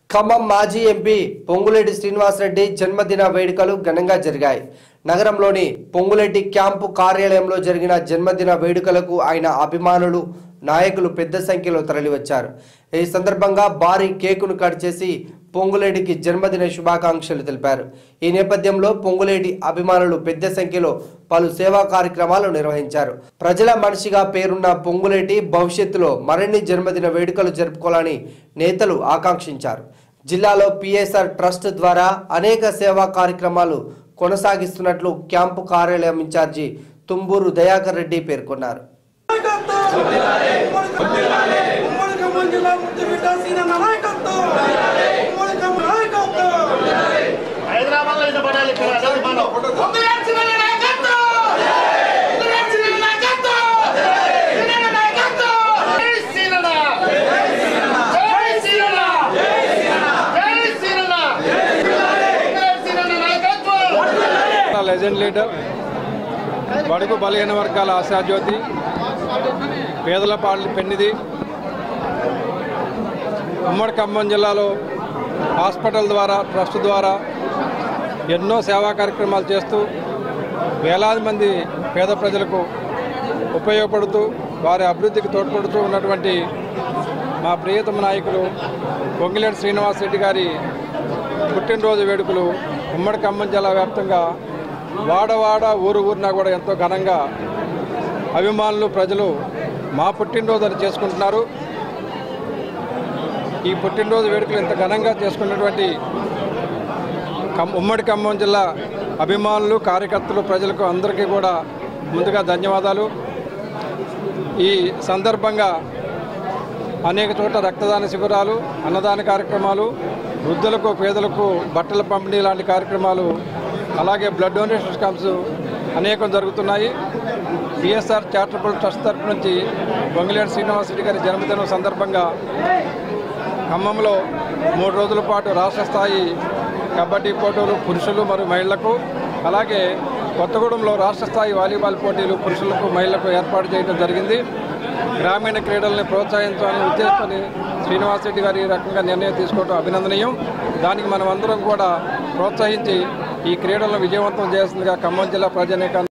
ఖమ్మం మాజీ ఎంపీ పొంగులేటి శ్రీనివాసరెడ్డి జన్మదిన వేడుకలు ఘనంగా జరిగాయి నగరంలోని పొంగులేటి క్యాంపు కార్యాలయంలో జరిగిన జన్మదిన వేడుకలకు ఆయన అభిమానులు నాయకులు పెద్ద సంఖ్యలో తరలివచ్చారు ఈ సందర్భంగా భారీ కేకును కట్ చేసి పొంగులేటికి జన్మదిన శుభాకాంక్షలు తెలిపారు ఈ నేపథ్యంలో పొంగులేటి అభిమానులు పెద్ద సంఖ్యలో పలు సేవా కార్యక్రమాలు నిర్వహించారు ప్రజల మనిషిగా పేరున్న పొంగులేటి భవిష్యత్తులో మరిన్ని జన్మదిన వేడుకలు జరుపుకోవాలని నేతలు ఆకాంక్షించారు జిల్లాలో పిఎస్ఆర్ ట్రస్ట్ ద్వారా అనేక సేవా కార్యక్రమాలు కొనసాగిస్తున్నట్లు క్యాంపు కార్యాలయం ఇన్ఛార్జి తుంబూరు దయాకర్ రెడ్డి పేర్కొన్నారు ఉమ్మడి ఖమ్మం జిల్లా ముద్దుబిడ్డ సీనన్న నాయకత్వం ఉమ్మడి ఖమ్మం నాయకత్వం హైదరాబాద్ లో అయితే పడాలి ఇక్కడ అదే మనం పొంగులేసిన నాయకత్వం పొంగులేసిన నాయకత్వం సీనన్న నాయకత్వం జై శ్రీరణ జై శ్రీరణ జై శ్రీరణ జై శ్రీరణ నాయకత్వం లెజెండ్ లీడర్ బడుగు బలహీన వర్గాల ఆశాజ్యోతి పేదల పాటలు పెన్నిది ఉమ్మడి ఖమ్మం జిల్లాలో హాస్పిటల్ ద్వారా ట్రస్ట్ ద్వారా ఎన్నో సేవా కార్యక్రమాలు చేస్తూ వేలాది మంది పేద ప్రజలకు ఉపయోగపడుతూ వారి అభివృద్ధికి తోడ్పడుతూ ఉన్నటువంటి మా ప్రియతమ నాయకులు పొంగిలేటి శ్రీనివాస్ రెడ్డి గారి పుట్టినరోజు వేడుకలు ఉమ్మడి ఖమ్మం జిల్లా వ్యాప్తంగా వాడవాడ ఊరు ఊరినా కూడా ఎంతో ఘనంగా అభిమానులు ప్రజలు మా పుట్టినరోజు అని చేసుకుంటున్నారు ఈ పుట్టినరోజు వేడుకలు ఇంత ఘనంగా చేసుకున్నటువంటి ఖమ్ ఉమ్మడి ఖమ్మం జిల్లా అభిమానులు కార్యకర్తలు ప్రజలకు అందరికీ కూడా ముందుగా ధన్యవాదాలు ఈ సందర్భంగా అనేక చోట్ల రక్తదాన శిబిరాలు అన్నదాన కార్యక్రమాలు వృద్ధులకు పేదలకు బట్టల పంపిణీ లాంటి కార్యక్రమాలు అలాగే బ్లడ్ డొనేషన్ క్యాంప్స్ అనేకం జరుగుతున్నాయి బిఎస్ఆర్ చారిటబుల్ ట్రస్ట్ తరపు నుంచి బొంగిలేటి శ్రీనివాసరెడ్డి గారి జన్మదినం సందర్భంగా ఖమ్మంలో మూడు రోజుల పాటు రాష్ట్ర స్థాయి కబడ్డీ పోటీలు పురుషులు మరియు మహిళలకు అలాగే కొత్తగూడెంలో రాష్ట్ర స్థాయి వాలీబాల్ పోటీలు పురుషులకు మహిళలకు ఏర్పాటు చేయడం జరిగింది గ్రామీణ క్రీడల్ని ప్రోత్సహించాలని ఉద్దేశించి శ్రీనివాసరెడ్డి గారు ఈ రకంగా నిర్ణయం తీసుకోవడం అభినందనీయం దానికి మనం అందరం కూడా ప్రోత్సహించి ఈ క్రీడలను విజయవంతం చేస్తుందిగా ఖమ్మం జిల్లా ప్రజానీకాన్ని